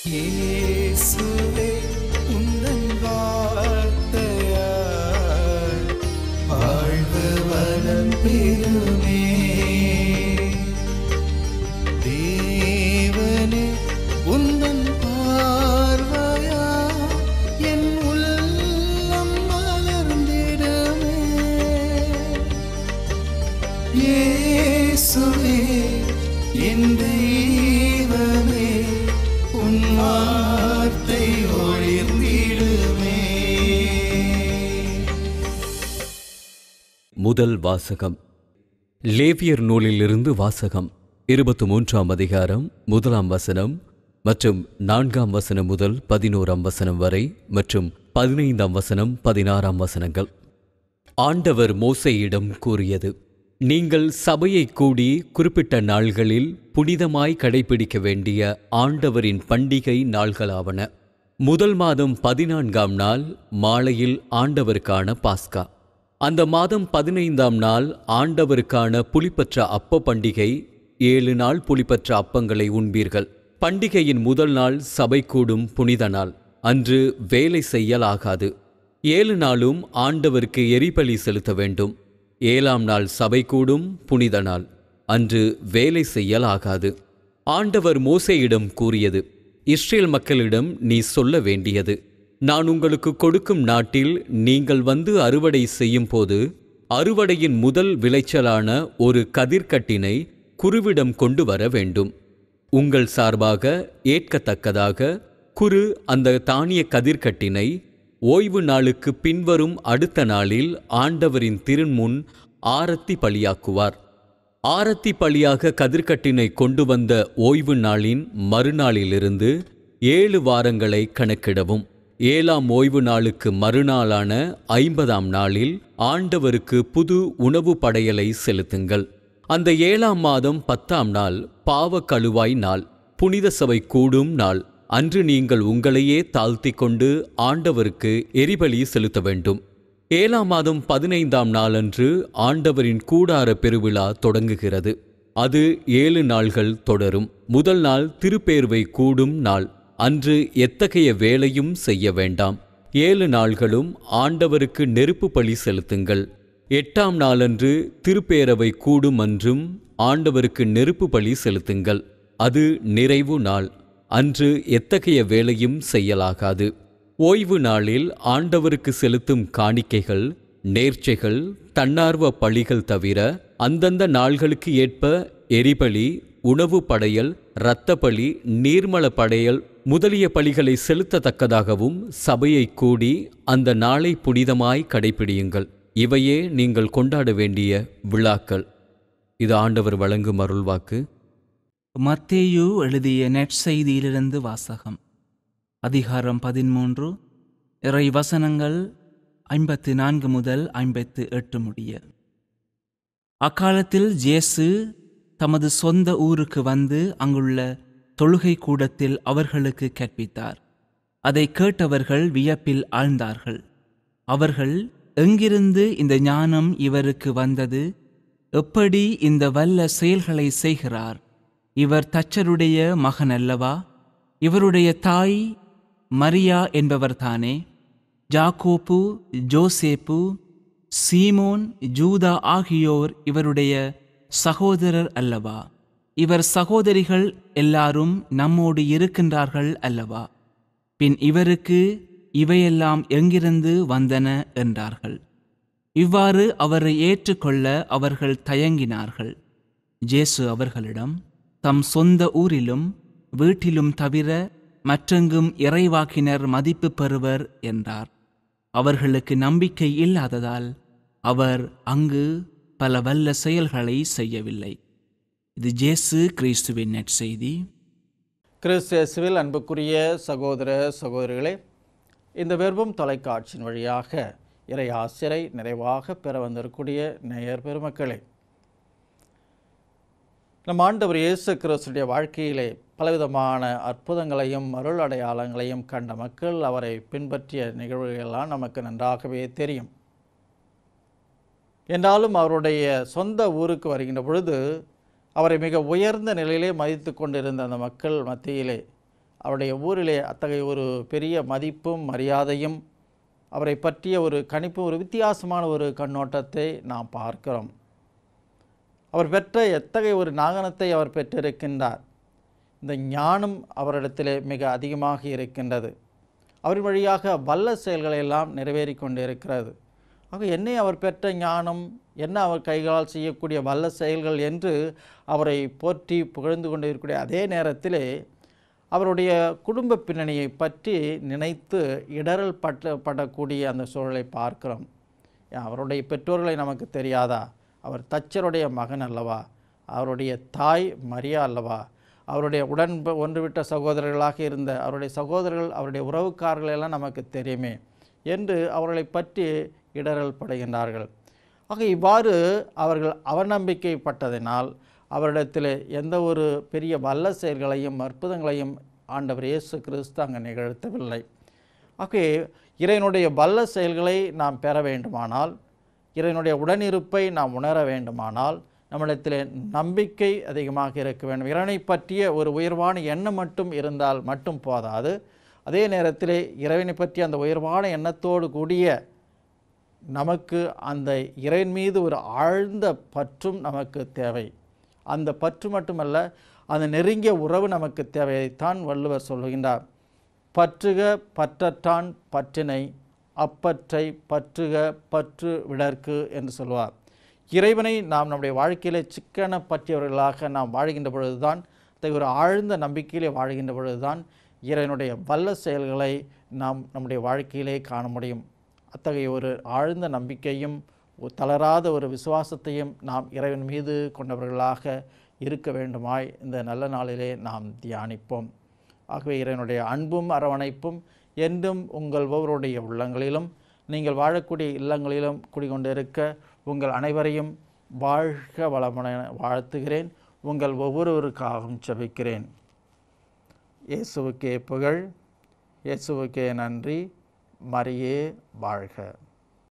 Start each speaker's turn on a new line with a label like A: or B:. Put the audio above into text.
A: இயேசுவே உந்தன் வார்த்தையால் வாழ்வு வளம் பெறுமே தேவனே உந்தன் பார்வையா என் உள்ளம் மலர்ந்திடுமே இயேசுவே என் தெய்வமே உன் வார்த்தை ஒளிர்ந்திடுமே
B: முதல் வாசகம் லேவியர் நூலிலிருந்து வாசகம் இருபத்து மூன்றாம் அதிகாரம் முதலாம் வசனம் மற்றும் நான்காம் வசனம் முதல் பதினோராம் வசனம் வரை மற்றும் பதினைந்தாம் வசனம் பதினாறாம் வசனங்கள் ஆண்டவர் மோசேயிடம் கூறியது நீங்கள் சபையை கூடி குறிப்பிட்ட நாள்களில் புனிதமாய் கடைபிடிக்க வேண்டிய ஆண்டவரின் பண்டிகை நாள்களாவன முதல் மாதம் பதினான்காம் நாள் மாலையில் ஆண்டவருக்கான பாஸ்கா அந்த மாதம் பதினைந்தாம் நாள் ஆண்டவருக்கான புளிப்பற்ற அப்ப பண்டிகை ஏழு நாள் புளிப்பற்ற அப்பங்களை உண்பீர்கள் பண்டிகையின் முதல் நாள் சபை கூடும் புனித நாள் அன்று வேலை செய்யலாகாது ஏழு நாளும் ஆண்டவருக்கு எரிபலி செலுத்த வேண்டும் ஏழாம் நாள் சபை கூடும் புனித நாள் அன்று வேலை செய்யலாகாது ஆண்டவர் மோசேயிடம் கூறியது இஸ்ரேல் மக்களிடம் நீ சொல்ல வேண்டியது நான் உங்களுக்கு கொடுக்கும் நாட்டில் நீங்கள் வந்து அறுவடை செய்யும் போது அறுவடையின் முதல் விளைச்சலான ஒரு கதிர்க்கட்டினை குருவிடம் கொண்டு வர வேண்டும் உங்கள் சார்பாக ஏற்கத்தக்கதாக குரு அந்த தானிய கதிர்க்கட்டினை ஓய்வு நாளுக்கு பின்வரும் அடுத்த நாளில் ஆண்டவரின் திருமுன் ஆரத்தி பலியாக்குவார் ஆரத்தி பலியாக கதிர்க்கட்டினை கொண்டு வந்த ஓய்வு நாளின் மறுநாளிலிருந்து ஏழு வாரங்களை கணக்கிடவும் ஏழாம் ஓய்வு நாளுக்கு மறுநாளான ஐம்பதாம் நாளில் ஆண்டவருக்கு புது உணவு படையலை செலுத்துங்கள் அந்த ஏழாம் மாதம் பத்தாம் நாள் பாவ கழுவாய் நாள் புனித சபை கூடும் நாள் அன்று நீங்கள் உங்களையே தாழ்த்திக் கொண்டு ஆண்டவருக்கு எரிபலி செலுத்த வேண்டும் ஏழாம் மாதம் பதினைந்தாம் நாளன்று ஆண்டவரின் கூடார பெருவிழா தொடங்குகிறது அது ஏழு நாள்கள் தொடரும் முதல் நாள் திருப்பேர்வை கூடும் நாள் அன்று எத்தகைய வேலையும் செய்ய வேண்டாம் ஏழு நாள்களும் ஆண்டவருக்கு நெருப்பு பலி செலுத்துங்கள் எட்டாம் நாளன்று திருப்பேரவை கூடும் அன்றும் ஆண்டவருக்கு நெருப்பு பலி செலுத்துங்கள் அது நிறைவு நாள் அன்று எத்தகைய வேலையும் செய்யலாகாது ஓய்வு நாளில் ஆண்டவருக்கு செலுத்தும் காணிக்கைகள் நேர்ச்சைகள் தன்னார்வ பலிகள் தவிர அந்தந்த நாள்களுக்கு ஏற்ப எரிபலி உணவு படையல் இரத்த பலி நீர்மல படையல் முதலிய பலிகளை செலுத்தத்தக்கதாகவும் சபையை கூடி அந்த நாளை புனிதமாய் கடைபிடியுங்கள் இவையே நீங்கள் கொண்டாட வேண்டிய விழாக்கள் இது ஆண்டவர் வழங்கும் அருள்வாக்கு
C: மத்தேயு எழுதிய நெற்செய்தியிலிருந்து வாசகம் அதிகாரம் பதிமூன்று இறை வசனங்கள் ஐம்பத்து நான்கு முதல் ஐம்பத்து எட்டு முடிய அக்காலத்தில் ஜேசு தமது சொந்த ஊருக்கு வந்து அங்குள்ள தொழுகை கூடத்தில் அவர்களுக்கு கற்பித்தார் அதை கேட்டவர்கள் வியப்பில் ஆழ்ந்தார்கள் அவர்கள் எங்கிருந்து இந்த ஞானம் இவருக்கு வந்தது எப்படி இந்த வல்ல செயல்களை செய்கிறார் இவர் தச்சருடைய மகன் அல்லவா இவருடைய தாய் மரியா என்பவர்தானே ஜாக்கோப்பு ஜோசேப்பு சீமோன் ஜூதா ஆகியோர் இவருடைய சகோதரர் அல்லவா இவர் சகோதரிகள் எல்லாரும் நம்மோடு இருக்கின்றார்கள் அல்லவா பின் இவருக்கு இவையெல்லாம் எங்கிருந்து வந்தன என்றார்கள் இவ்வாறு அவரை ஏற்றுக்கொள்ள அவர்கள் தயங்கினார்கள் ஜேசு அவர்களிடம் தம் சொந்த ஊரிலும் வீட்டிலும் தவிர மற்றெங்கும் இறைவாக்கினர் மதிப்பு பெறுவர் என்றார் அவர்களுக்கு நம்பிக்கை இல்லாததால் அவர் அங்கு பல வல்ல செயல்களை செய்யவில்லை இது ஜேசு கிறிஸ்துவின் நற்செய்தி
D: கிறிஸ்தியசுவில் அன்புக்குரிய சகோதர சகோதரிகளே இந்த வெறும் தொலைக்காட்சியின் வழியாக இறை ஆசிரை நிறைவாக பெற வந்திருக்கூடிய நேயர் பெருமக்களே நம் ஆண்டவர் இயேசு கிறிஸ்துடைய வாழ்க்கையிலே பலவிதமான அற்புதங்களையும் அருள் அடையாளங்களையும் கண்ட மக்கள் அவரை பின்பற்றிய நிகழ்வுகளெல்லாம் நமக்கு நன்றாகவே தெரியும் என்றாலும் அவருடைய சொந்த ஊருக்கு வருகின்ற பொழுது அவரை மிக உயர்ந்த நிலையிலே மதித்து கொண்டிருந்த அந்த மக்கள் மத்தியிலே அவருடைய ஊரிலே அத்தகைய ஒரு பெரிய மதிப்பும் மரியாதையும் அவரை பற்றிய ஒரு கணிப்பு ஒரு வித்தியாசமான ஒரு கண்ணோட்டத்தை நாம் பார்க்கிறோம் அவர் பெற்ற எத்தகைய ஒரு நாகனத்தை அவர் பெற்றிருக்கின்றார் இந்த ஞானம் அவரிடத்திலே மிக அதிகமாக இருக்கின்றது அவரின் வழியாக வல்ல செயல்களை எல்லாம் நிறைவேறி கொண்டிருக்கிறது ஆக என்னை அவர் பெற்ற ஞானம் என்ன அவர் கைகளால் செய்யக்கூடிய வல்ல செயல்கள் என்று அவரை போற்றி புகழ்ந்து கொண்டிருக்கக்கூடிய அதே நேரத்திலே அவருடைய குடும்ப பின்னணியை பற்றி நினைத்து இடரல் பட்ட படக்கூடிய அந்த சூழலை பார்க்கிறோம் ஏன் அவருடைய பெற்றோர்களை நமக்கு தெரியாதா அவர் தச்சருடைய மகன் அல்லவா அவருடைய தாய் மரியா அல்லவா அவருடைய உடன் ஒன்றுவிட்ட சகோதரர்களாக இருந்த அவருடைய சகோதரர்கள் அவருடைய உறவுக்காரர்கள் எல்லாம் நமக்கு தெரியுமே என்று அவர்களை பற்றி இடரல் படுகின்றார்கள் ஆக இவ்வாறு அவர்கள் அவநம்பிக்கைப்பட்டதினால் அவரிடத்தில் எந்த ஒரு பெரிய வல்ல செயல்களையும் அற்புதங்களையும் ஆண்டவர் இயேசு கிறிஸ்து அங்கே நிகழ்த்தவில்லை ஆகவே இறைவனுடைய வல்ல செயல்களை நாம் பெற வேண்டுமானால் இறைவனுடைய உடனிருப்பை நாம் உணர வேண்டுமானால் நம்மிடத்தில் நம்பிக்கை அதிகமாக இருக்க வேண்டும் இறைவனை பற்றிய ஒரு உயர்வான எண்ணம் மட்டும் இருந்தால் மட்டும் போதாது அதே நேரத்தில் இறைவனை பற்றிய அந்த உயர்வான எண்ணத்தோடு கூடிய நமக்கு அந்த இறைவன் மீது ஒரு ஆழ்ந்த பற்றும் நமக்கு தேவை அந்த பற்று மட்டுமல்ல அந்த நெருங்கிய உறவு நமக்கு தேவையைத்தான் வள்ளுவர் சொல்லுகின்றார் பற்றுக பற்றற்றான் பற்றினை அப்பற்றை பற்றுக பற்று விடற்கு என்று சொல்வார் இறைவனை நாம் நம்முடைய வாழ்க்கையிலே சிக்கன பற்றியவர்களாக நாம் வாழ்கின்ற பொழுதுதான் அத்தகைய ஒரு ஆழ்ந்த நம்பிக்கையிலே வாழ்கின்ற பொழுதுதான் இறைவனுடைய வல்ல செயல்களை நாம் நம்முடைய வாழ்க்கையிலே காண முடியும் அத்தகைய ஒரு ஆழ்ந்த நம்பிக்கையும் ஒரு தளராத ஒரு விசுவாசத்தையும் நாம் இறைவன் மீது கொண்டவர்களாக இருக்க வேண்டுமாய் இந்த நல்ல நாளிலே நாம் தியானிப்போம் ஆகவே இறைவனுடைய அன்பும் அரவணைப்பும் என்றும் உங்கள் ஒவ்வொருடைய உள்ளங்களிலும் நீங்கள் வாழக்கூடிய இல்லங்களிலும் குடிகொண்டிருக்க உங்கள் அனைவரையும் வாழ்க வளமுடன் வாழ்த்துகிறேன் உங்கள் ஒவ்வொருவருக்காகவும் ஜெபிக்கிறேன் இயேசுவுக்கே புகழ் இயேசுவுக்கே நன்றி மரியே வாழ்க